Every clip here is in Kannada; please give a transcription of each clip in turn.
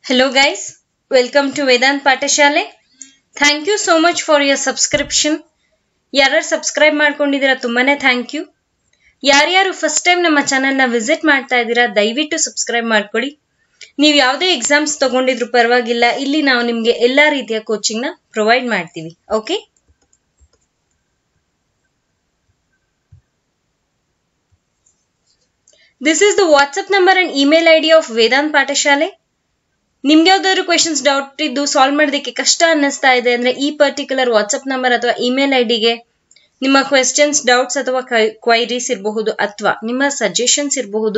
Hello guys, welcome to Vedant Pathashale thank you so much for your subscription ಯಾರ್ಯಾರು ಸಬ್ಸ್ಕ್ರೈಬ್ ಮಾಡ್ಕೊಂಡಿದ್ದೀರಾ ತುಂಬಾನೇ ಥ್ಯಾಂಕ್ ಯು ಯಾರ್ಯಾರು ಫಸ್ಟ್ ಟೈಮ್ ನಮ್ಮ ಚಾನಲ್ನ ವಿಸಿಟ್ ಮಾಡ್ತಾ ಇದ್ದೀರಾ ದಯವಿಟ್ಟು ಸಬ್ಸ್ಕ್ರೈಬ್ ಮಾಡ್ಕೊಳ್ಳಿ ನೀವು ಯಾವುದೇ ಎಕ್ಸಾಮ್ಸ್ ತಗೊಂಡಿದ್ರು ಪರವಾಗಿಲ್ಲ ಇಲ್ಲಿ ನಾವು ನಿಮಗೆ ಎಲ್ಲಾ ರೀತಿಯ ಕೋಚಿಂಗ್ನ ಪ್ರೊವೈಡ್ ಮಾಡ್ತೀವಿ okay this is the WhatsApp number and email I D of Vedant Pathashale ನಿಮ್ಗೆ ಯಾವ್ದಾದ್ರು ಕ್ವೆಶನ್ಸ್ ಡೌಟ್ ಇದ್ದು ಸಾಲ್ವ್ ಮಾಡೋದಕ್ಕೆ ಕಷ್ಟ ಅನ್ನಿಸ್ತಾ ಇದೆ ಅಂದ್ರೆ ಈ ಪರ್ಟಿಕ್ಯುಲರ್ ವಾಟ್ಸ್ಆಪ್ ನಂಬರ್ ಅಥವಾ ಇಮೇಲ್ ಐ ಡಿಗೆ ನಿಮ್ಮ ಕ್ವೆಶನ್ಸ್ ಡೌಟ್ಸ್ ಅಥವಾ ಕ್ವೈರೀಸ್ ಇರಬಹುದು ಅಥವಾ ನಿಮ್ಮ ಸಜೆಷನ್ಸ್ ಇರಬಹುದು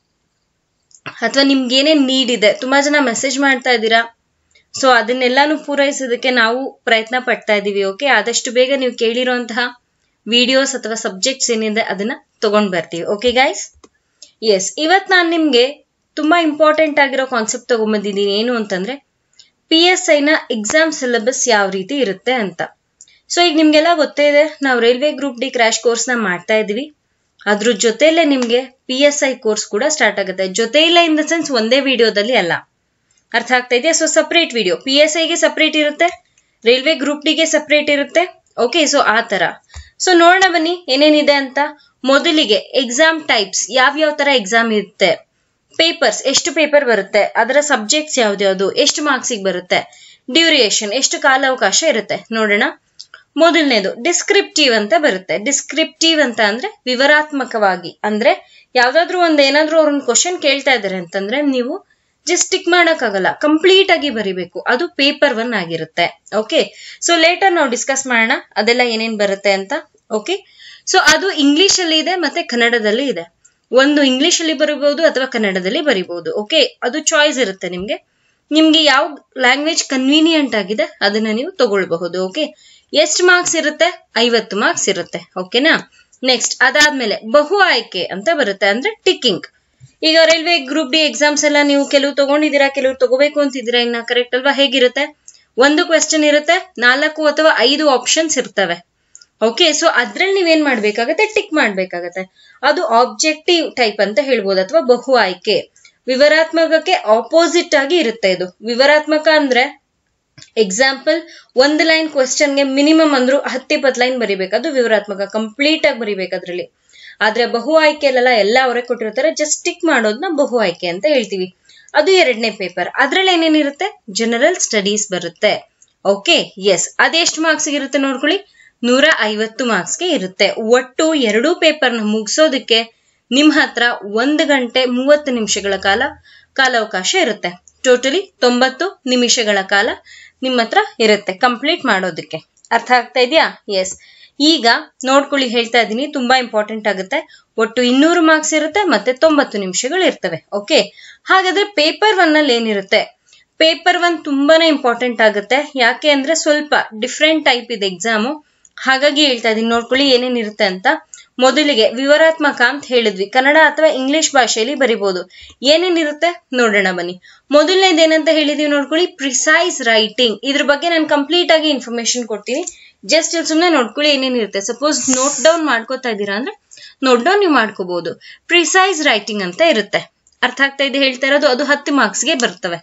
ಅಥವಾ ನಿಮ್ಗೆ ಏನೇನ್ ನೀಡ್ ಇದೆ ತುಂಬಾ ಜನ ಮೆಸೇಜ್ ಮಾಡ್ತಾ ಇದ್ದೀರಾ ಸೊ ಅದನ್ನೆಲ್ಲಾನು ಪೂರೈಸೋದಕ್ಕೆ ನಾವು ಪ್ರಯತ್ನ ಪಡ್ತಾ ಇದೀವಿ ಓಕೆ ಆದಷ್ಟು ಬೇಗ ನೀವು ಕೇಳಿರುವಂತಹ ವಿಡಿಯೋಸ್ ಅಥವಾ ಸಬ್ಜೆಕ್ಟ್ಸ್ ಏನಿದೆ ಅದನ್ನ ತಗೊಂಡ್ ಬರ್ತೀವಿ ಓಕೆ ಗೈಸ್ ಎಸ್ ಇವತ್ ನಾನು ನಿಮ್ಗೆ ತುಂಬಾ ಇಂಪಾರ್ಟೆಂಟ್ ಆಗಿರೋ ಕಾನ್ಸೆಪ್ಟ್ ತಗೊಂಡ್ಬಂದಿದ್ದೀನಿ ಏನು ಅಂತಂದ್ರೆ ಪಿ ಎಸ್ ಐನ ಎಕ್ಸಾಮ್ ಸಿಲೆಬಸ್ ಯಾವ ರೀತಿ ಇರುತ್ತೆ ಅಂತ ಸೊ ಈಗ ನಿಮ್ಗೆಲ್ಲ ಗೊತ್ತೇ ಇದೆ ನಾವು railway group D crash course ನ ಮಾಡ್ತಾ ಇದೀವಿ ಅದ್ರ ಜೊತೆಲೆ ನಿಮ್ಗೆ ಪಿ ಎಸ್ ಐ ಕೋರ್ಸ್ ಕೂಡ ಸ್ಟಾರ್ಟ್ ಆಗುತ್ತೆ ಜೊತೆ ಇಲ್ಲ ಇನ್ ದ ಸೆನ್ಸ್ ಒಂದೇ ವಿಡಿಯೋದಲ್ಲಿ ಅಲ್ಲ ಅರ್ಥ ಆಗ್ತಾ ಇದೆಯಾ so separate video P S ಐಗೆ ಸಪರೇಟ್ ಇರುತ್ತೆ ರೈಲ್ವೆ ಗ್ರೂಪ್ ಡಿಗೆ ಸಪರೇಟ್ ಇರುತ್ತೆ ಓಕೆ ಸೊ ಆ ತರ ಸೊ ನೋಡೋಣ ಬನ್ನಿ ಏನೇನಿದೆ ಅಂತ ಮೊದಲಿಗೆ ಎಕ್ಸಾಮ್ ಟೈಪ್ಸ್ ಯಾವ ಯಾವ ತರ ಎಕ್ಸಾಮ್ ಇರುತ್ತೆ ಪೇಪರ್ಸ್ ಎಷ್ಟು ಪೇಪರ್ ಬರುತ್ತೆ ಅದರ ಸಬ್ಜೆಕ್ಟ್ಸ್ ಯಾವ್ದ್ಯಾವ್ದು ಎಷ್ಟು ಮಾರ್ಕ್ಸಿಗೆ ಬರುತ್ತೆ ಡ್ಯೂರಿಯೇಷನ್ ಎಷ್ಟು ಕಾಲಾವಕಾಶ ಇರುತ್ತೆ ನೋಡೋಣ ಮೊದಲನೇದು ಡಿಸ್ಕ್ರಿಪ್ಟಿವ್ ಅಂತ ಬರುತ್ತೆ ಡಿಸ್ಕ್ರಿಪ್ಟಿವ್ ಅಂತ ಅಂದ್ರೆ ವಿವರಾತ್ಮಕವಾಗಿ ಅಂದ್ರೆ ಯಾವ್ದಾದ್ರು ಒಂದ್ ಏನಾದ್ರೂ ಅವ್ರನ್ನ ಕ್ವಶನ್ ಕೇಳ್ತಾ ಇದಾರೆ ಅಂತಂದ್ರೆ ನೀವು ಜಸ್ಟ್ ಟಿಕ್ ಮಾಡಕ್ಕಾಗಲ್ಲ ಕಂಪ್ಲೀಟ್ ಆಗಿ ಬರಿಬೇಕು ಅದು ಪೇಪರ್ ಒನ್ ಆಗಿರುತ್ತೆ ಓಕೆ ಸೊ ಲೇಟರ್ ನಾವು ಡಿಸ್ಕಸ್ ಮಾಡೋಣ ಅದೆಲ್ಲ ಏನೇನ್ ಬರುತ್ತೆ ಅಂತ ಓಕೆ ಸೊ ಅದು ಇಂಗ್ಲಿಷ್ ಅಲ್ಲಿ ಇದೆ ಮತ್ತೆ ಕನ್ನಡದಲ್ಲಿ ಇದೆ ಒಂದು ಇಂಗ್ಲಿಷ್ ಅಲ್ಲಿ ಬರೀಬಹುದು ಅಥವಾ ಕನ್ನಡದಲ್ಲಿ ಬರೀಬಹುದು ಓಕೆ ಅದು ಚಾಯ್ಸ್ ಇರುತ್ತೆ ನಿಮ್ಗೆ ನಿಮ್ಗೆ ಯಾವ ಲ್ಯಾಂಗ್ವೇಜ್ ಕನ್ವೀನಿಯಂಟ್ ಆಗಿದೆ ಅದನ್ನ ನೀವು ತಗೊಳ್ಬಹುದು ಓಕೆ ಎಷ್ಟು ಮಾರ್ಕ್ಸ್ ಇರುತ್ತೆ ಐವತ್ತು ಮಾರ್ಕ್ಸ್ ಇರುತ್ತೆ ಓಕೆನಾ ನೆಕ್ಸ್ಟ್ ಅದಾದ್ಮೇಲೆ ಬಹು ಆಯ್ಕೆ ಅಂತ ಬರುತ್ತೆ ಅಂದ್ರೆ ಟಿಕ್ಕಿಂಗ್ ಈಗ ರೈಲ್ವೆ ಗ್ರೂಪ್ ಡಿ ಎಕ್ಸಾಮ್ಸ್ ಎಲ್ಲ ನೀವು ಕೆಲವು ತಗೊಂಡಿದ್ದೀರಾ ಕೆಲವು ತಗೋಬೇಕು ಅಂತಿದ್ದೀರಾ ಇನ್ನ ಕರೆಕ್ಟ್ ಅಲ್ವಾ ಹೇಗಿರುತ್ತೆ ಒಂದು ಕ್ವೆಶ್ಚನ್ ಇರುತ್ತೆ ನಾಲ್ಕು ಅಥವಾ ಐದು ಆಪ್ಷನ್ಸ್ ಇರ್ತವೆ ಓಕೆ ಸೊ ಅದ್ರಲ್ಲಿ ನೀವೇನ್ ಮಾಡ್ಬೇಕಾಗತ್ತೆ ಟಿಕ್ ಮಾಡ್ಬೇಕಾಗತ್ತೆ ಅದು ಆಬ್ಜೆಕ್ಟಿವ್ ಟೈಪ್ ಅಂತ ಹೇಳ್ಬೋದು ಅಥವಾ ಬಹು ಆಯ್ಕೆ ವಿವರಾತ್ಮಕಕ್ಕೆ ಆಪೋಸಿಟ್ ಆಗಿ ಇರುತ್ತೆ ಇದು ವಿವರಾತ್ಮಕ ಅಂದ್ರೆ ಎಕ್ಸಾಂಪಲ್ ಒಂದು ಲೈನ್ ಕ್ವೆಶ್ಚನ್ಗೆ ಮಿನಿಮಮ್ ಅಂದ್ರು ಹತ್ತಿಪ್ಪತ್ತು ಲೈನ್ ಬರಿಬೇಕು ಅದು ವಿವರಾತ್ಮಕ ಕಂಪ್ಲೀಟ್ ಆಗಿ ಬರಿಬೇಕು ಅದ್ರಲ್ಲಿ ಆದ್ರೆ ಬಹು ಆಯ್ಕೆಯಲ್ಲೆಲ್ಲ ಎಲ್ಲ ಅವರೇ ಕೊಟ್ಟಿರ್ತಾರೆ ಜಸ್ಟ್ ಟಿಕ್ ಮಾಡೋದನ್ನ ಬಹು ಆಯ್ಕೆ ಅಂತ ಹೇಳ್ತೀವಿ ಅದು ಎರಡನೇ ಪೇಪರ್ ಅದ್ರಲ್ಲಿ ಏನೇನಿರುತ್ತೆ ಜನರಲ್ ಸ್ಟಡೀಸ್ ಬರುತ್ತೆ ಓಕೆ ಎಸ್ ಅದೆಷ್ಟು ಮಾರ್ಕ್ಸ್ ಇರುತ್ತೆ ನೋಡ್ಕೊಳ್ಳಿ ನೂರ ಐವತ್ತು ಮಾರ್ಕ್ಸ್ಗೆ ಇರುತ್ತೆ ಒಟ್ಟು ಎರಡೂ ಪೇಪರ್ನ ಮುಗಿಸೋದಕ್ಕೆ ನಿಮ್ ಹತ್ರ ಒಂದು ಗಂಟೆ ಮೂವತ್ತು ನಿಮಿಷಗಳ ಕಾಲ ಕಾಲಾವಕಾಶ ಇರುತ್ತೆ ಟೋಟಲಿ ತೊಂಬತ್ತು ನಿಮಿಷಗಳ ಕಾಲ ನಿಮ್ಮ ಹತ್ರ ಇರುತ್ತೆ ಕಂಪ್ಲೀಟ್ ಮಾಡೋದಕ್ಕೆ ಅರ್ಥ ಆಗ್ತಾ ಇದೆಯಾ ಎಸ್ ಈಗ ನೋಡ್ಕೊಳ್ಳಿ ಹೇಳ್ತಾ ಇದ್ದೀನಿ ತುಂಬಾ ಇಂಪಾರ್ಟೆಂಟ್ ಆಗುತ್ತೆ ಒಟ್ಟು ಇನ್ನೂರು ಮಾರ್ಕ್ಸ್ ಇರುತ್ತೆ ಮತ್ತೆ ತೊಂಬತ್ತು ನಿಮಿಷಗಳು ಇರ್ತವೆ ಓಕೆ ಹಾಗಾದ್ರೆ ಪೇಪರ್ ಒನ್ ಅಲ್ಲಿ ಏನಿರುತ್ತೆ ಪೇಪರ್ ಒನ್ ತುಂಬಾನೇ ಇಂಪಾರ್ಟೆಂಟ್ ಆಗುತ್ತೆ ಯಾಕೆ ಅಂದ್ರೆ ಸ್ವಲ್ಪ ಡಿಫ್ರೆಂಟ್ ಟೈಪ್ ಇದೆ ಎಕ್ಸಾಮು ಹಾಗಾಗಿ ಹೇಳ್ತಾ ಇದೀನಿ ನೋಡ್ಕೊಳ್ಳಿ ಏನೇನಿರುತ್ತೆ ಅಂತ ಮೊದಲಿಗೆ ವಿವರಾತ್ಮಕ ಅಂತ ಹೇಳಿದ್ವಿ ಕನ್ನಡ ಅಥವಾ ಇಂಗ್ಲಿಷ್ ಭಾಷೆಯಲ್ಲಿ ಬರಿಬಹುದು ಏನೇನಿರುತ್ತೆ ನೋಡೋಣ ಬನ್ನಿ ಮೊದಲನೇದು ಏನಂತ ಹೇಳಿದೀವಿ ನೋಡ್ಕೊಳ್ಳಿ ಪ್ರಿಸೈಸ್ ರೈಟಿಂಗ್ ಇದ್ರ ಬಗ್ಗೆ ನಾನು ಕಂಪ್ಲೀಟ್ ಆಗಿ ಇನ್ಫಾರ್ಮೇಶನ್ ಕೊಡ್ತೀನಿ ಜಸ್ಟ್ ಇಲ್ಲಿ ಸುಮ್ಮನೆ ನೋಡ್ಕೊಳ್ಳಿ ಏನೇನಿರುತ್ತೆ ಸಪೋಸ್ ನೋಟ್ ಡೌನ್ ಮಾಡ್ಕೋತಾ ಇದ್ದೀರಾ ಅಂದ್ರೆ ನೋಟ್ ಡೌನ್ ನೀವು ಮಾಡ್ಕೋಬಹುದು ಪ್ರಿಸೈಸ್ ರೈಟಿಂಗ್ ಅಂತ ಇರುತ್ತೆ ಅರ್ಥ ಆಗ್ತಾ ಇದೆ ಹೇಳ್ತಾ ಇರೋದು ಅದು ಹತ್ತು ಮಾರ್ಕ್ಸ್ಗೆ ಬರ್ತವೆ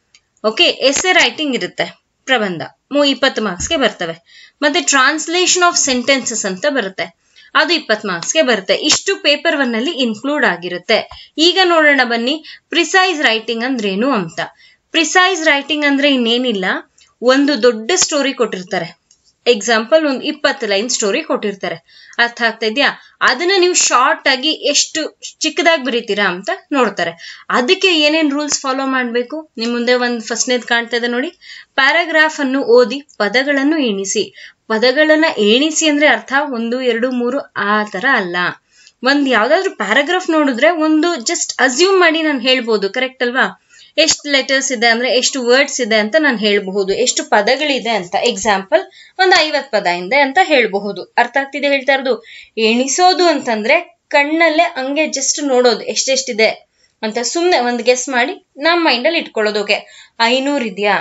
ಓಕೆ ಎಸ್ ಎ ರೈಟಿಂಗ್ ಇರುತ್ತೆ ಪ್ರಬಂಧ ಮೂ ಇಪ್ಪತ್ತು ಮಾರ್ಕ್ಸ್ಗೆ ಬರ್ತವೆ ಮತ್ತೆ ಟ್ರಾನ್ಸ್ಲೇಷನ್ ಆಫ್ ಸೆಂಟೆನ್ಸಸ್ ಅಂತ ಬರುತ್ತೆ ಅದು ಇಪ್ಪತ್ ಮಾರ್ಕ್ಸ್ಗೆ ಬರುತ್ತೆ ಇಷ್ಟು ಪೇಪರ್ ಒನ್ ಅಲ್ಲಿ ಇನ್ಕ್ಲೂಡ್ ಆಗಿರುತ್ತೆ ಈಗ ನೋಡೋಣ ಬನ್ನಿ ಪ್ರಿಸೈಸ್ ರೈಟಿಂಗ್ ಅಂದ್ರೇನು ಅಂತ ಪ್ರಿಸೈಸ್ ರೈಟಿಂಗ್ ಅಂದ್ರೆ ಇನ್ನೇನಿಲ್ಲ ಒಂದು ದೊಡ್ಡ ಸ್ಟೋರಿ ಕೊಟ್ಟಿರ್ತಾರೆ ಎಕ್ಸಾಂಪಲ್ ಒಂದು ಇಪ್ಪತ್ತು ಲೈನ್ ಸ್ಟೋರಿ ಕೊಟ್ಟಿರ್ತಾರೆ ಅರ್ಥ ಆಗ್ತಾ ಇದೆಯಾ ಅದನ್ನ ನೀವು ಶಾರ್ಟ್ ಆಗಿ ಎಷ್ಟು ಚಿಕ್ಕದಾಗಿ ಬರೀತೀರಾ ಅಂತ ನೋಡ್ತಾರೆ ಅದಕ್ಕೆ ಏನೇನ್ ರೂಲ್ಸ್ ಫಾಲೋ ಮಾಡ್ಬೇಕು ನಿಮ್ ಮುಂದೆ ಒಂದ್ ಫಸ್ಟ್ನೇದ್ ಕಾಣ್ತಾ ಇದೆ ನೋಡಿ ಪ್ಯಾರಾಗ್ರಾಫ್ ಅನ್ನು ಓದಿ ಪದಗಳನ್ನು ಎಣಿಸಿ ಪದಗಳನ್ನ ಎಣಿಸಿ ಅಂದ್ರೆ ಅರ್ಥ ಒಂದು ಎರಡು ಮೂರು ಆ ತರ ಅಲ್ಲ ಒಂದ್ ಯಾವ್ದಾದ್ರು ಪ್ಯಾರಾಗ್ರಾಫ್ ನೋಡಿದ್ರೆ ಒಂದು ಜಸ್ಟ್ ಅಸ್ಯೂಮ್ ಮಾಡಿ ನಾನು ಹೇಳ್ಬೋದು ಕರೆಕ್ಟ್ ಅಲ್ವಾ ಎಷ್ಟು ಲೆಟರ್ಸ್ ಇದೆ ಅಂದ್ರೆ ಎಷ್ಟು ವರ್ಡ್ಸ್ ಇದೆ ಅಂತ ನಾನು ಹೇಳಬಹುದು ಎಷ್ಟು ಪದಗಳಿದೆ ಅಂತ ಎಕ್ಸಾಂಪಲ್ ಒಂದ್ ಐವತ್ ಪದ ಇದೆ ಅಂತ ಹೇಳಬಹುದು ಅರ್ಥ ಆಗ್ತಿದೆ ಹೇಳ್ತಾ ಇರೋದು ಎಣಿಸೋದು ಅಂತಂದ್ರೆ ಕಣ್ಣಲ್ಲೇ ಹಂಗೆ ಜಸ್ಟ್ ನೋಡೋದು ಎಷ್ಟೆಷ್ಟಿದೆ ಅಂತ ಸುಮ್ನೆ ಒಂದ್ ಗೆಸ್ ಮಾಡಿ ನಮ್ಮ ಮೈಂಡ್ ಅಲ್ಲಿ ಇಟ್ಕೊಳ್ಳೋದು ಓಕೆ ಐನೂರ್ ಇದೆಯಾ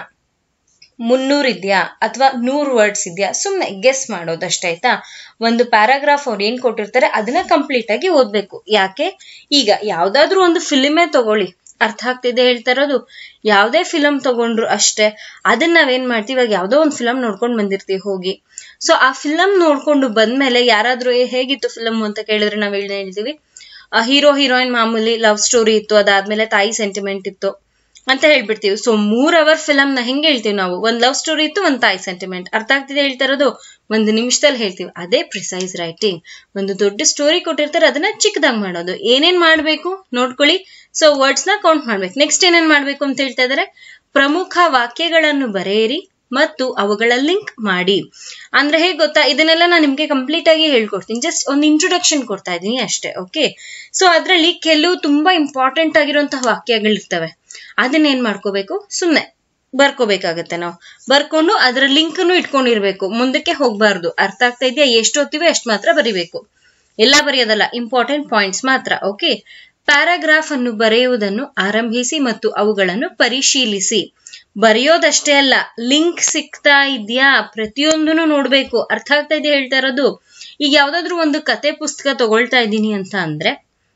ಮುನ್ನೂರ್ ಇದೆಯಾ ಅಥವಾ ನೂರ್ ವರ್ಡ್ಸ್ ಇದೆಯಾ ಸುಮ್ನೆ ಗೆಸ್ ಮಾಡೋದು ಅಷ್ಟಾಯ್ತಾ ಒಂದು ಪ್ಯಾರಾಗ್ರಾಫ್ ಅವ್ರು ಏನ್ ಕೊಟ್ಟಿರ್ತಾರೆ ಅದನ್ನ ಕಂಪ್ಲೀಟ್ ಆಗಿ ಓದ್ಬೇಕು ಯಾಕೆ ಈಗ ಯಾವ್ದಾದ್ರು ಒಂದು ಫಿಲ್ಮೇ ತಗೊಳ್ಳಿ ಅರ್ಥ ಆಗ್ತಿದೆ ಹೇಳ್ತಾ ಇರೋದು ಯಾವುದೇ ಫಿಲಮ್ ತಗೊಂಡ್ರು ಅಷ್ಟೇ ಅದನ್ನ ನಾವೇನ್ ಮಾಡ್ತೀವಿ ಇವಾಗ ಯಾವ್ದೋ ಒಂದು ಫಿಲಮ್ ನೋಡ್ಕೊಂಡು ಬಂದಿರ್ತೀವಿ ಹೋಗಿ ಸೊ ಆ ಫಿಲಮ್ ನೋಡ್ಕೊಂಡು ಬಂದ್ಮೇಲೆ ಯಾರಾದ್ರೂ "ಏ, ಹೇಗಿತ್ತು ಫಿಲಮ್ ಅಂತ ಕೇಳಿದ್ರೆ ನಾವ್ ಏನ್ ಹೇಳ್ತೀವಿ ಹೀರೋ ಹೀರೋಯಿನ್ ಮಾಮೂಲಿ ಲವ್ ಸ್ಟೋರಿ ಇತ್ತು ಅದಾದ್ಮೇಲೆ ತಾಯಿ ಸೆಂಟಿಮೆಂಟ್ ಇತ್ತು ಅಂತ ಹೇಳ್ಬಿಡ್ತೀವಿ ಸೊ ಮೂರ್ ಅವರ್ ಫಿಲಮ್ ನ ಹೆಂಗ್ ಹೇಳ್ತೀವಿ ನಾವು ಒಂದ್ ಲವ್ ಸ್ಟೋರಿ ಇತ್ತು ಒಂದ್ ತಾಯಿ ಸೆಂಟಿಮೆಂಟ್ ಅರ್ಥ ಆಗ್ತಿದೆ ಹೇಳ್ತಾ ಇರೋದು ಒಂದು ನಿಮಿಷದಲ್ಲಿ ಹೇಳ್ತೀವಿ ಅದೇ ಪ್ರಿಸೈಸ್ ರೈಟಿಂಗ್ ಒಂದು ದೊಡ್ಡ ಸ್ಟೋರಿ ಕೊಟ್ಟಿರ್ತಾರೆ ಅದನ್ನ ಚಿಕ್ಕದಾಗಿ ಮಾಡೋದು ಏನೇನ್ ಮಾಡ್ಬೇಕು ನೋಡ್ಕೊಳ್ಳಿ ಸೊ ವರ್ಡ್ಸ್ ನ ಕೌಂಟ್ ಮಾಡ್ಬೇಕು ನೆಕ್ಸ್ಟ್ ಏನೇನ್ ಮಾಡ್ಬೇಕು ಅಂತ ಹೇಳ್ತಾ ಇದಾರೆ ಪ್ರಮುಖ ವಾಕ್ಯಗಳನ್ನು ಬರೆಯಿರಿ ಮತ್ತು ಅವುಗಳ ಲಿಂಕ್ ಮಾಡಿ ಅಂದ್ರೆ ಹೇಗ್ ಗೊತ್ತಾ ಇದನ್ನೆಲ್ಲ ನಾನು ನಿಮ್ಗೆ ಕಂಪ್ಲೀಟ್ ಆಗಿ ಹೇಳ್ಕೊಡ್ತೀನಿ ಜಸ್ಟ್ ಒಂದು ಇಂಟ್ರೊಡಕ್ಷನ್ ಕೊಡ್ತಾ ಇದ್ದೀನಿ ಅಷ್ಟೇ ಓಕೆ ಸೊ ಅದ್ರಲ್ಲಿ ಕೆಲವು ತುಂಬಾ ಇಂಪಾರ್ಟೆಂಟ್ ಆಗಿರುವಂತಹ ವಾಕ್ಯಗಳಿರ್ತವೆ ಅದನ್ನ ಏನ್ ಮಾಡ್ಕೋಬೇಕು ಸುಮ್ನೆ ಬರ್ಕೋಬೇಕಾಗತ್ತೆ ನಾವು ಬರ್ಕೊಂಡು ಅದರ ಲಿಂಕ್ನು ಇಟ್ಕೊಂಡಿರ್ಬೇಕು ಮುಂದಕ್ಕೆ ಹೋಗ್ಬಾರ್ದು ಅರ್ಥ ಆಗ್ತಾ ಇದೆಯಾ ಎಷ್ಟು ಓದ್ತೀವಿ ಅಷ್ಟು ಮಾತ್ರ ಬರಿಬೇಕು ಎಲ್ಲ ಬರೆಯೋದಲ್ಲ ಇಂಪಾರ್ಟೆಂಟ್ ಪಾಯಿಂಟ್ಸ್ ಮಾತ್ರ ಓಕೆ ಪ್ಯಾರಾಗ್ರಾಫ್ ಅನ್ನು ಬರೆಯುವುದನ್ನು ಆರಂಭಿಸಿ ಮತ್ತು ಅವುಗಳನ್ನು ಪರಿಶೀಲಿಸಿ ಬರೆಯೋದಷ್ಟೇ ಅಲ್ಲ ಲಿಂಕ್ ಸಿಗ್ತಾ ಇದ್ಯಾ ಪ್ರತಿಯೊಂದನ್ನು ನೋಡ್ಬೇಕು ಅರ್ಥ ಆಗ್ತಾ ಇದೆಯಾ ಹೇಳ್ತಾ ಇರೋದು ಈಗ ಯಾವ್ದಾದ್ರು ಒಂದು ಕತೆ ಪುಸ್ತಕ ತಗೊಳ್ತಾ ಇದ್ದೀನಿ ಅಂತ ಅಂದ್ರೆ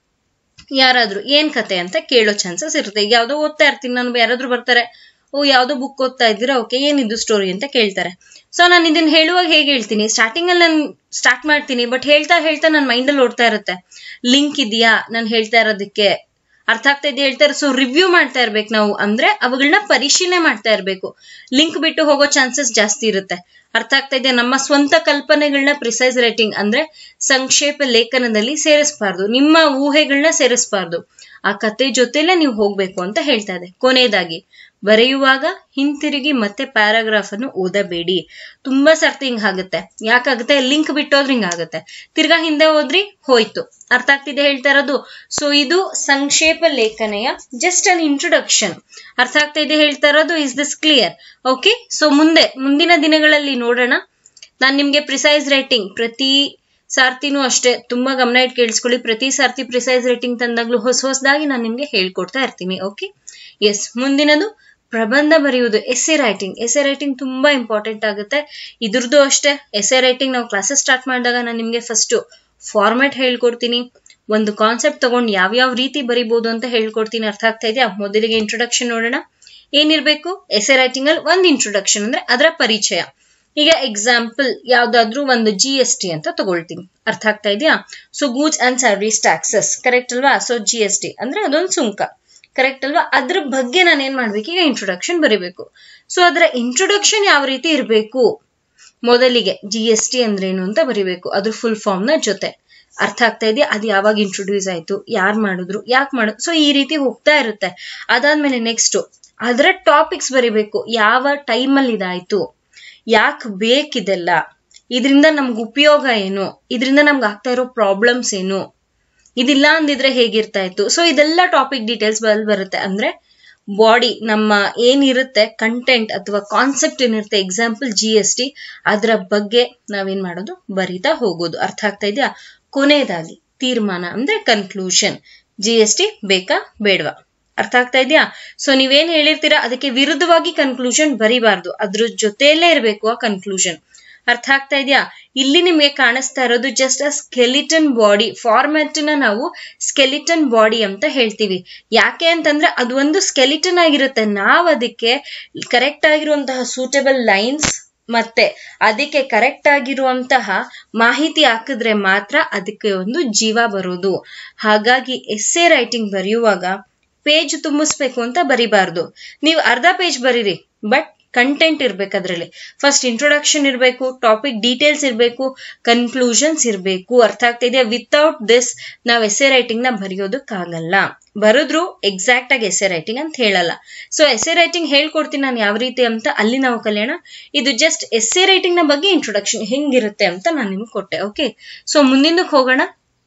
ಯಾರಾದ್ರೂ ಏನ್ ಕತೆ ಅಂತ ಕೇಳೋ ಚಾನ್ಸಸ್ ಇರುತ್ತೆ ಈಗ ಯಾವ್ದೋ ಓದ್ತಾ ಇರ್ತೀನಿ ನಾನು ಯಾರಾದ್ರೂ ಬರ್ತಾರೆ ಓ ಯಾವ್ದೋ ಬುಕ್ ಓದ್ತಾ ಇದ್ದೀರಾ ಓಕೆ ಏನಿದು ಸ್ಟೋರಿ ಅಂತ ಕೇಳ್ತಾರೆ ಸೊ ನಾನು ಇದನ್ನ ಹೇಳುವಾಗ ಹೇಗೆ ಹೇಳ್ತೀನಿ ಸ್ಟಾರ್ಟಿಂಗ್ ಅಲ್ಲಿ ನಾನು ಸ್ಟಾರ್ಟ್ ಮಾಡ್ತೀನಿ ಬಟ್ ಹೇಳ್ತಾ ಹೇಳ್ತಾ ನನ್ನ ಮೈಂಡಲ್ಲಿ ಓಡ್ತಾ ಇರುತ್ತೆ ಲಿಂಕ್ ಇದೆಯಾ ನಾನು ಹೇಳ್ತಾ ಇರೋದಕ್ಕೆ ಅರ್ಥ ಆಗ್ತಾ ಇದೆ ಹೇಳ್ತಾರೆ ಸೊ ರಿವ್ಯೂ ಮಾಡ್ತಾ ಇರ್ಬೇಕು ನಾವು ಅಂದ್ರೆ ಅವುಗಳನ್ನ ಪರಿಶೀಲನೆ ಮಾಡ್ತಾ ಇರ್ಬೇಕು ಲಿಂಕ್ ಬಿಟ್ಟು ಹೋಗೋ ಚಾನ್ಸಸ್ ಜಾಸ್ತಿ ಇರುತ್ತೆ ಅರ್ಥ ಆಗ್ತಾ ಇದೆ ನಮ್ಮ ಸ್ವಂತ ಕಲ್ಪನೆಗಳನ್ನ ಪ್ರಿಸೈಸ್ ರೈಟಿಂಗ್ ಅಂದ್ರೆ ಸಂಕ್ಷೇಪ ಲೇಖನದಲ್ಲಿ ಸೇರಿಸಬಾರ್ದು ನಿಮ್ಮ ಊಹೆಗಳನ್ನ ಸೇರಿಸಬಾರ್ದು ಆ ಕತೆ ಜೊತೆಲೆ ನೀವು ಹೋಗ್ಬೇಕು ಅಂತ ಹೇಳ್ತಾ ಇದೆ ಕೊನೆಯದಾಗಿ ಬರೆಯುವಾಗ ಹಿಂತಿರುಗಿ ಮತ್ತೆ ಪ್ಯಾರಾಗ್ರಾಫ್ ಅನ್ನು ಓದಬೇಡಿ ತುಂಬಾ ಸರ್ತಿ ಹಿಂಗ್ ಆಗುತ್ತೆ ಯಾಕಾಗುತ್ತೆ ಲಿಂಕ್ ಬಿಟ್ಟೋದ್ರೆ ಹಿಂಗ್ ಆಗುತ್ತೆ ತಿರ್ಗಾ ಹಿಂದೆ ಹೋದ್ರಿ ಹೋಯ್ತು ಅರ್ಥ ಆಗ್ತಿದೆ ಹೇಳ್ತಾ ಇರೋದು ಸೊ ಇದು ಸಂಕ್ಷೇಪ ಲೇಖನೆಯ ಜಸ್ಟ್ ಅನ್ ಇಂಟ್ರೊಡಕ್ಷನ್ ಅರ್ಥ ಆಗ್ತಾ ಇದೆ ಹೇಳ್ತಾ ಇರೋದು is this clear okay so ಮುಂದೆ ಮುಂದಿನ ದಿನಗಳಲ್ಲಿ ನೋಡೋಣ ನಾನ್ ನಿಮ್ಗೆ ಪ್ರಿಸೈಸ್ ರೈಟಿಂಗ್ ಪ್ರತಿ ಸಾರ್ತಿನೂ ಅಷ್ಟೇ ತುಂಬಾ ಗಮನ ಇಟ್ಟು ಕೇಳಿಸ್ಕೊಳ್ಳಿ ಪ್ರತಿ ಸಾರ್ತಿ ಪ್ರಿಸೈಸ್ ರೇಟಿಂಗ್ ತಂದಾಗ್ಲೂ ಹೊಸ ಹೊಸದಾಗಿ ನಾನು ನಿಮ್ಗೆ ಹೇಳ್ಕೊಡ್ತಾ ಇರ್ತೀನಿ ಓಕೆ ಎಸ್ ಮುಂದಿನದು ಪ್ರಬಂಧ ಬರೆಯುವುದು ಎಸ್ಸೆ ರೈಟಿಂಗ್ ಎಸ್ಸೆ ರೈಟಿಂಗ್ ತುಂಬಾ ಇಂಪಾರ್ಟೆಂಟ್ ಆಗುತ್ತೆ ಇದ್ರದ್ದು ಅಷ್ಟೇ ಎಸ್ಸೆ ರೈಟಿಂಗ್ ನಾವು ಕ್ಲಾಸಸ್ ಸ್ಟಾರ್ಟ್ ಮಾಡಿದಾಗ ನಾನು ನಿಮ್ಗೆ ಫಸ್ಟ್ ಫಾರ್ಮ್ಯಾಟ್ ಹೇಳ್ಕೊಡ್ತೀನಿ ಒಂದು ಕಾನ್ಸೆಪ್ಟ್ ತಗೊಂಡು ಯಾವ್ಯಾವ ರೀತಿ ಬರಿಬಹುದು ಅಂತ ಹೇಳ್ಕೊಡ್ತೀನಿ ಅರ್ಥ ಆಗ್ತಾ ಇದೆಯಾ ಮೊದಲಿಗೆ ಇಂಟ್ರೊಡಕ್ಷನ್ ನೋಡೋಣ ಏನಿರ್ಬೇಕು ಎಸ್ಸೆ ರೈಟಿಂಗ್ ಅಲ್ಲಿ ಒಂದು ಇಂಟ್ರೊಡಕ್ಷನ್ ಅಂದ್ರೆ ಅದರ ಪರಿಚಯ ಈಗ ಎಕ್ಸಾಂಪಲ್ ಯಾವ್ದಾದ್ರು ಒಂದು ಜಿ ಎಸ್ ಟಿ ಅಂತ ತಗೊಳ್ತೀನಿ ಅರ್ಥ ಆಗ್ತಾ ಇದೆಯಾ so goods and service taxes correct ಅಲ್ವಾ ಸೊ ಜಿ ಎಸ್ ಟಿ ಅಂದ್ರೆ ಅದೊಂದು ಸುಂಕ ಕರೆಕ್ಟ್ ಅಲ್ವಾ ಅದ್ರ ಬಗ್ಗೆ ನಾನು ಏನ್ ಮಾಡ್ಬೇಕು ಈಗ ಇಂಟ್ರೊಡಕ್ಷನ್ ಬರಿಬೇಕು ಸೊ ಅದರ ಇಂಟ್ರೊಡಕ್ಷನ್ ಯಾವ ರೀತಿ ಇರಬೇಕು ಮೊದಲಿಗೆ ಜಿ ಎಸ್ ಟಿ ಅಂದ್ರೇನು ಅಂತ ಬರಿಬೇಕು ಅದ್ರ ಫುಲ್ ಫಾರ್ಮ್ ನ ಜೊತೆ ಅರ್ಥ ಆಗ್ತಾ ಇದೆಯಾ ಅದು ಯಾವಾಗ ಇಂಟ್ರೊಡ್ಯೂಸ್ ಆಯ್ತು ಯಾರು ಮಾಡಿದ್ರು ಯಾಕೆ ಮಾಡಿದ್ರು ಸೊ ಈ ರೀತಿ ಹೋಗ್ತಾ ಇರುತ್ತೆ ಅದಾದ್ಮೇಲೆ ನೆಕ್ಸ್ಟ್ ಅದರ ಟಾಪಿಕ್ಸ್ ಬರಿಬೇಕು ಯಾವ ಟೈಮಲ್ಲಿ ಇದಾಯ್ತು ಯಾಕೆ ಬೇಕಿದೆಲ್ಲ ಇದರಿಂದ ನಮ್ಗೆ ಉಪಯೋಗ ಏನು ಇದರಿಂದ ನಮ್ಗೆ ಆಗ್ತಾ ಇರೋ ಪ್ರಾಬ್ಲಮ್ಸ್ ಏನು ಇದಿಲ್ಲ ಅಂದಿದ್ರೆ ಹೇಗಿರ್ತಾ ಇತ್ತು ಸೊ ಇದೆಲ್ಲ ಟಾಪಿಕ್ ಡೀಟೇಲ್ಸ್ ಬಲ್ ಬರುತ್ತೆ ಅಂದ್ರೆ ಬಾಡಿ ನಮ್ಮ ಏನಿರುತ್ತೆ ಕಂಟೆಂಟ್ ಅಥವಾ ಕಾನ್ಸೆಪ್ಟ್ ಏನಿರುತ್ತೆ ಎಕ್ಸಾಂಪಲ್ ಜಿ ಎಸ್ ಟಿ ಅದರ ಬಗ್ಗೆ ನಾವೇನ್ ಮಾಡೋದು ಬರಿತಾ ಹೋಗೋದು ಅರ್ಥ ಆಗ್ತಾ ಇದೆಯಾ ಕೊನೆಯದಾಗಿ ತೀರ್ಮಾನ ಅಂದ್ರೆ ಕನ್ಕ್ಲೂಷನ್ ಜಿ ಎಸ್ ಟಿ ಬೇಕಾ ಬೇಡವಾ ಅರ್ಥ ಆಗ್ತಾ ಇದೆಯಾ ಸೊ ನೀವೇನ್ ಹೇಳಿರ್ತೀರಾ ಅದಕ್ಕೆ ವಿರುದ್ಧವಾಗಿ ಕನ್ಕ್ಲೂಷನ್ ಬರಿಬಾರ್ದು ಅದ್ರ ಜೊತೆಯಲ್ಲೇ ಇರಬೇಕು ಆ ಕನ್ಕ್ಲೂಷನ್ ಅರ್ಥ ಆಗ್ತಾ ಇದೆಯಾ ಇಲ್ಲಿ ನಿಮಗೆ ಕಾಣಿಸ್ತಾ ಇರೋದು just a skeleton body format ನ ನಾವು ಸ್ಕೆಲಿಟನ್ ಬಾಡಿ ಅಂತ ಹೇಳ್ತೀವಿ ಯಾಕೆ ಅಂತಂದ್ರೆ ಅದು ಒಂದು ಸ್ಕೆಲಿಟನ್ ಆಗಿರುತ್ತೆ ನಾವು ಅದಕ್ಕೆ ಕರೆಕ್ಟ್ ಆಗಿರುವಂತಹ ಸೂಟಬಲ್ ಲೈನ್ಸ್ ಮತ್ತೆ ಅದಕ್ಕೆ ಕರೆಕ್ಟ್ ಆಗಿರುವಂತಹ ಮಾಹಿತಿ ಹಾಕಿದ್ರೆ ಮಾತ್ರ ಅದಕ್ಕೆ ಒಂದು ಜೀವ ಬರೋದು ಹಾಗಾಗಿ ಎಸ್ಸೆ ರೈಟಿಂಗ್ ಬರೆಯುವಾಗ ಪೇಜ್ ತುಂಬಿಸ್ಬೇಕು ಅಂತ ಬರಿಬಾರ್ದು ನೀವು ಅರ್ಧ ಪೇಜ್ ಬರೀರಿ ಬಟ್ ಕಂಟೆಂಟ್ ಇರ್ಬೇಕು ಅದ್ರಲ್ಲಿ ಫಸ್ಟ್ ಇಂಟ್ರೊಡಕ್ಷನ್ ಇರಬೇಕು ಟಾಪಿಕ್ ಡೀಟೇಲ್ಸ್ ಇರಬೇಕು ಕನ್ಕ್ಲೂಷನ್ಸ್ ಇರಬೇಕು ಅರ್ಥ ಆಗ್ತಾ ಇದೆಯಾ ವಿತೌಟ್ ದಿಸ್ ನಾವು ಎಸ್ಸೆ ರೈಟಿಂಗ್ ನ ಬರೆಯೋದಕ್ಕಾಗಲ್ಲ ಬರೆದ್ರು ಎಕ್ಸಾಕ್ಟ್ ಆಗಿ ಎಸ್ಸೆ ರೈಟಿಂಗ್ ಅಂತ ಹೇಳಲ್ಲ ಸೊ ಎಸ್ಸೆ ರೈಟಿಂಗ್ ಹೇಳ್ಕೊಡ್ತೀನಿ ನಾನು ಯಾವ ರೀತಿ ಅಂತ ಅಲ್ಲಿ ನಾವು ಕಲಿಯೋಣ ಇದು ಜಸ್ಟ್ ಎಸ್ಸೆ ರೈಟಿಂಗ್ ನ ಬಗ್ಗೆ ಇಂಟ್ರೊಡಕ್ಷನ್ ಹೆಂಗಿರುತ್ತೆ ಅಂತ ನಾನು ನಿಮ್ಗೆ ಕೊಟ್ಟೆ ಓಕೆ ಸೊ ಮುಂದಿನಕ್ಕೆ ಹೋಗೋಣ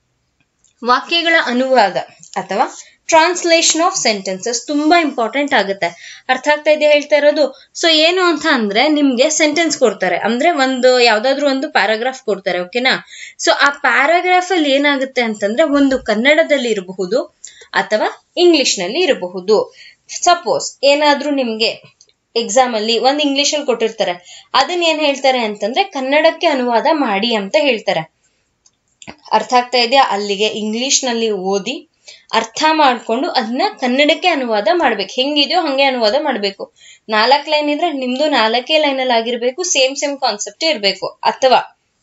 ವಾಕ್ಯಗಳ ಅನುವಾದ ಅಥವಾ ಟ್ರಾನ್ಸ್ಲೇಷನ್ ಆಫ್ ಸೆಂಟೆನ್ಸಸ್ ತುಂಬಾ ಇಂಪಾರ್ಟೆಂಟ್ ಆಗುತ್ತೆ ಅರ್ಥ ಆಗ್ತಾ ಇದೆ ಹೇಳ್ತಾ ಇರೋದು ಸೊ ಏನು ಅಂತ ಅಂದ್ರೆ ನಿಮ್ಗೆ ಸೆಂಟೆನ್ಸ್ ಕೊಡ್ತಾರೆ ಅಂದ್ರೆ ಒಂದು ಯಾವ್ದಾದ್ರು ಒಂದು ಪ್ಯಾರಾಗ್ರಾಫ್ ಕೊಡ್ತಾರೆ ಓಕೆನಾ ಸೊ ಆ ಪ್ಯಾರಾಗ್ರಾಫ್ ಅಲ್ಲಿ ಏನಾಗುತ್ತೆ ಅಂತಂದ್ರೆ ಒಂದು ಕನ್ನಡದಲ್ಲಿ ಇರಬಹುದು ಅಥವಾ ಇಂಗ್ಲಿಷ್ ನಲ್ಲಿ ಇರಬಹುದು ಸಪೋಸ್ ಏನಾದ್ರೂ ನಿಮ್ಗೆ ಎಕ್ಸಾಮ್ ಅಲ್ಲಿ ಒಂದ್ ಇಂಗ್ಲಿಷ್ ಅಲ್ಲಿ ಕೊಟ್ಟಿರ್ತಾರೆ ಅದನ್ನ ಏನ್ ಹೇಳ್ತಾರೆ ಅಂತಂದ್ರೆ ಕನ್ನಡಕ್ಕೆ ಅನುವಾದ ಮಾಡಿ ಅಂತ ಹೇಳ್ತಾರೆ ಅರ್ಥ ಆಗ್ತಾ ಇದೆಯಾ ಅಲ್ಲಿಗೆ ಇಂಗ್ಲಿಷ್ ನಲ್ಲಿ ಓದಿ ಅರ್ಥ ಮಾಡ್ಕೊಂಡು ಅದನ್ನ ಕನ್ನಡಕ್ಕೆ ಅನುವಾದ ಮಾಡ್ಬೇಕು ಹೆಂಗಿದೆಯೋ ಹಂಗೆ ಅನುವಾದ ಮಾಡ್ಬೇಕು ನಾಲ್ಕು ಲೈನ್ ಇದ್ರೆ ನಿಮ್ದು ನಾಲ್ಕೇ ಲೈನ್ ಅಲ್ಲಿ ಆಗಿರ್ಬೇಕು ಸೇಮ್ ಸೇಮ್ ಕಾನ್ಸೆಪ್ಟ್ ಇರಬೇಕು ಅಥವಾ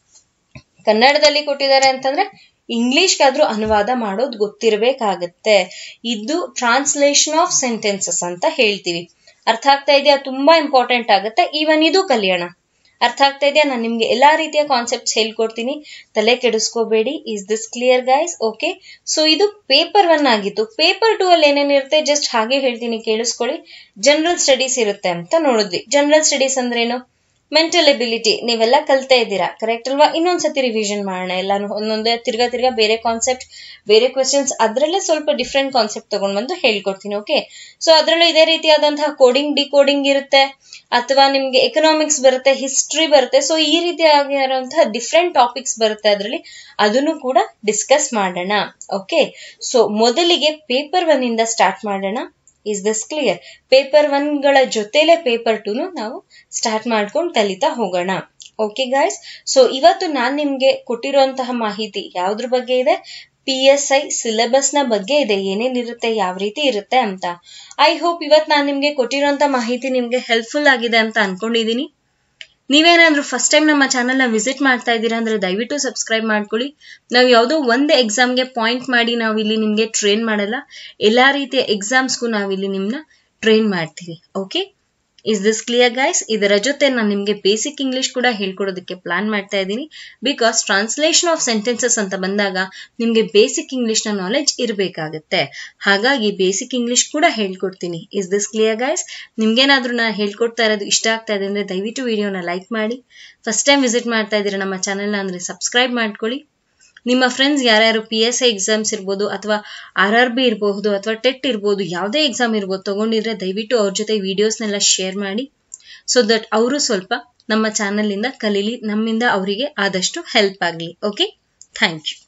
ಕನ್ನಡದಲ್ಲಿ ಕೊಟ್ಟಿದ್ದಾರೆ ಅಂತಂದ್ರೆ ಇಂಗ್ಲಿಷ್ಗಾದ್ರೂ ಅನುವಾದ ಮಾಡೋದು ಗೊತ್ತಿರಬೇಕಾಗತ್ತೆ ಇದು ಟ್ರಾನ್ಸ್ಲೇಷನ್ ಆಫ್ ಸೆಂಟೆನ್ಸಸ್ ಅಂತ ಹೇಳ್ತೀವಿ ಅರ್ಥ ಆಗ್ತಾ ಇದೆಯಾ ತುಂಬಾ ಇಂಪಾರ್ಟೆಂಟ್ ಆಗುತ್ತೆ ಈವನ್ ಇದು ಕಲಿಯೋಣ ಅರ್ಥ ಆಗ್ತಾ ಇದೆಯಾ ನಾನು ನಿಮ್ಗೆ ಎಲ್ಲಾ ರೀತಿಯ ಕಾನ್ಸೆಪ್ಟ್ಸ್ ಹೇಳ್ಕೊಡ್ತೀನಿ ತಲೆ ಕೆಡಿಸ್ಕೋಬೇಡಿ is this clear guys okay so ಇದು ಪೇಪರ್ ಒನ್ ಆಗಿತ್ತು ಪೇಪರ್ ಟೂ ಅಲ್ಲಿ ಏನೇನಿರುತ್ತೆ ಜಸ್ಟ್ ಹಾಗೆ ಹೇಳ್ತೀನಿ ಕೇಳಿಸ್ಕೊಳ್ಳಿ ಜನರಲ್ ಸ್ಟಡೀಸ್ ಇರುತ್ತೆ ಅಂತ ನೋಡಿದ್ವಿ ಜನರಲ್ ಸ್ಟಡೀಸ್ ಅಂದ್ರೇನು ಮೆಂಟಲ್ ಎಬಿಲಿಟಿ ನೀವೆಲ್ಲ ಕಲ್ತಾ ಇದ್ದೀರಾ ಕರೆಕ್ಟ್ ಅಲ್ವಾ ಇನ್ನೊಂದ್ಸತಿ ರಿವಿಷನ್ ಮಾಡೋಣ ಎಲ್ಲಾನು ಒಂದೊಂದೇ ತಿರ್ಗಾ ತಿರ್ಗಾ ಬೇರೆ ಕಾನ್ಸೆಪ್ಟ್ ಬೇರೆ ಕ್ವೆಶನ್ಸ್ ಅದರಲ್ಲೇ ಸ್ವಲ್ಪ ಡಿಫ್ರೆಂಟ್ ಕಾನ್ಸೆಪ್ಟ್ ತಗೊಂಡ್ ಬಂದು ಹೇಳ್ಕೊಡ್ತೀನಿ ಓಕೆ ಸೊ ಅದರಲ್ಲೂ ಇದೇ ರೀತಿಯಾದಂತಹ ಕೋಡಿಂಗ್ ಡಿಕೋಡಿಂಗ್ ಇರುತ್ತೆ ಅಥವಾ ನಿಮ್ಗೆ ಎಕನಾಮಿಕ್ಸ್ ಬರುತ್ತೆ ಹಿಸ್ಟ್ರಿ ಬರುತ್ತೆ ಸೊ ಈ ರೀತಿಯಾಗಿರುವಂತಹ ಡಿಫ್ರೆಂಟ್ ಟಾಪಿಕ್ಸ್ ಬರುತ್ತೆ ಅದರಲ್ಲಿ ಅದನ್ನು ಕೂಡ ಡಿಸ್ಕಸ್ ಮಾಡೋಣ ಓಕೆ ಸೊ ಮೊದಲಿಗೆ ಪೇಪರ್ ಒನ್ ಇಂದ ಸ್ಟಾರ್ಟ್ ಮಾಡೋಣ is this clear paper one ಗಳ ಜೊತೆಲೆ ಪೇಪರ್ ಟೂನು ನಾವು ಸ್ಟಾರ್ಟ್ ಮಾಡ್ಕೊಂಡು ಕಲಿತಾ ಹೋಗೋಣ ಓಕೆ ಗಾಯ್ಸ್ ಸೊ ಇವತ್ತು ನಾನ್ ನಿಮ್ಗೆ ಕೊಟ್ಟಿರುವಂತಹ ಮಾಹಿತಿ ಯಾವ್ದ್ರ ಬಗ್ಗೆ ಇದೆ ಪಿ ಎಸ್ ಐ ಸಿಲೆಬಸ್ ನ ಬಗ್ಗೆ ಇದೆ ಏನೇನಿರುತ್ತೆ ಯಾವ ರೀತಿ ಇರುತ್ತೆ ಅಂತ ಐ ಹೋಪ್ ಇವತ್ತು ನಾನು ನಿಮ್ಗೆ ಕೊಟ್ಟಿರುವಂತ ಮಾಹಿತಿ ನಿಮ್ಗೆ ಹೆಲ್ಪ್ಫುಲ್ ಆಗಿದೆ ಅಂತ ಅನ್ಕೊಂಡಿದೀನಿ ನೀವೇನಾದ್ರೂ ಫಸ್ಟ್ ಟೈಮ್ ನಮ್ಮ ಚಾನಲ್ ನ ವಿಸಿಟ್ ಮಾಡ್ತಾ ಇದ್ದೀರಾ ಅಂದ್ರೆ ದಯವಿಟ್ಟು ಸಬ್ಸ್ಕ್ರೈಬ್ ಮಾಡ್ಕೊಳ್ಳಿ ನಾವು ಯಾವುದೋ ಒಂದು ಎಕ್ಸಾಮ್ಗೆ ಪಾಯಿಂಟ್ ಮಾಡಿ ನಾವು ಇಲ್ಲಿ ನಿಮ್ಗೆ ಟ್ರೈನ್ ಮಾಡಲ್ಲ ಎಲ್ಲಾ ರೀತಿಯ ಎಕ್ಸಾಮ್ಸ್ಗೂ ನಾವಿಲ್ಲಿ ನಿಮ್ನ ಟ್ರೈನ್ ಮಾಡ್ತೀವಿ okay is this clear guys ಇದರ ಜೊತೆ ನಾನು ನಿಮಗೆ ಬೇಸಿಕ್ ಇಂಗ್ಲಿಷ್ ಕೂಡ ಹೇಳ್ಕೊಡೋದಕ್ಕೆ ಪ್ಲಾನ್ ಮಾಡ್ತಾ ಇದ್ದೀನಿ ಬಿಕಾಸ್ ಟ್ರಾನ್ಸ್ಲೇಷನ್ ಆಫ್ ಸೆಂಟೆನ್ಸಸ್ ಅಂತ ಬಂದಾಗ ನಿಮಗೆ ಬೇಸಿಕ್ ಇಂಗ್ಲಿಷ್ನ ನಾಲೆಜ್ ಇರಬೇಕಾಗತ್ತೆ ಹಾಗಾಗಿ ಬೇಸಿಕ್ ಇಂಗ್ಲಿಷ್ ಕೂಡ ಹೇಳ್ಕೊಡ್ತೀನಿ ಇಸ್ ದಿಸ್ ಕ್ಲಿಯರ್ ಗೈಸ್ ನಿಮ್ಗೇನಾದ್ರೂ ನಾನು ಹೇಳ್ಕೊಡ್ತಾ ಇರೋದು ಇಷ್ಟ ಆಗ್ತಾ ಇದೆ ಅಂದ್ರೆ ದಯವಿಟ್ಟು ವಿಡಿಯೋನ ಲೈಕ್ ಮಾಡಿ ಫಸ್ಟ್ ಟೈಮ್ ವಿಸಿಟ್ ಮಾಡ್ತಾ ಇದ್ದೀರಾ ನಮ್ಮ ಚಾನೆಲ್ನ ಅಂದ್ರೆ ಸಬ್ಸ್ಕ್ರೈಬ್ ಮಾಡ್ಕೊಳ್ಳಿ ನಿಮ್ಮ ಫ್ರೆಂಡ್ಸ್ ಯಾರ್ಯಾರು ಪಿ ಎಸ್ ಐ ಎಕ್ಸಾಮ್ಸ್ ಇರ್ಬೋದು ಅಥವಾ ಆರ್ ಆರ್ ಬಿ ಇರ್ಬಹುದು ಅಥವಾ ಟೆಟ್ ಇರ್ಬೋದು ಯಾವುದೇ ಎಕ್ಸಾಮ್ ಇರ್ಬೋದು ತಗೊಂಡಿದ್ರೆ ದಯವಿಟ್ಟು ಅವ್ರ ಜೊತೆ ವಿಡಿಯೋಸ್ನೆಲ್ಲ ಶೇರ್ ಮಾಡಿ ಸೊ ದಟ್ ಅವರು ಸ್ವಲ್ಪ ನಮ್ಮ ಚಾನಲ್ ಇಂದ ಕಲೀಲಿ ನಮ್ಮಿಂದ ಅವರಿಗೆ ಆದಷ್ಟು ಹೆಲ್ಪ್ ಆಗಲಿ ಓಕೆ ಥ್ಯಾಂಕ್ ಯು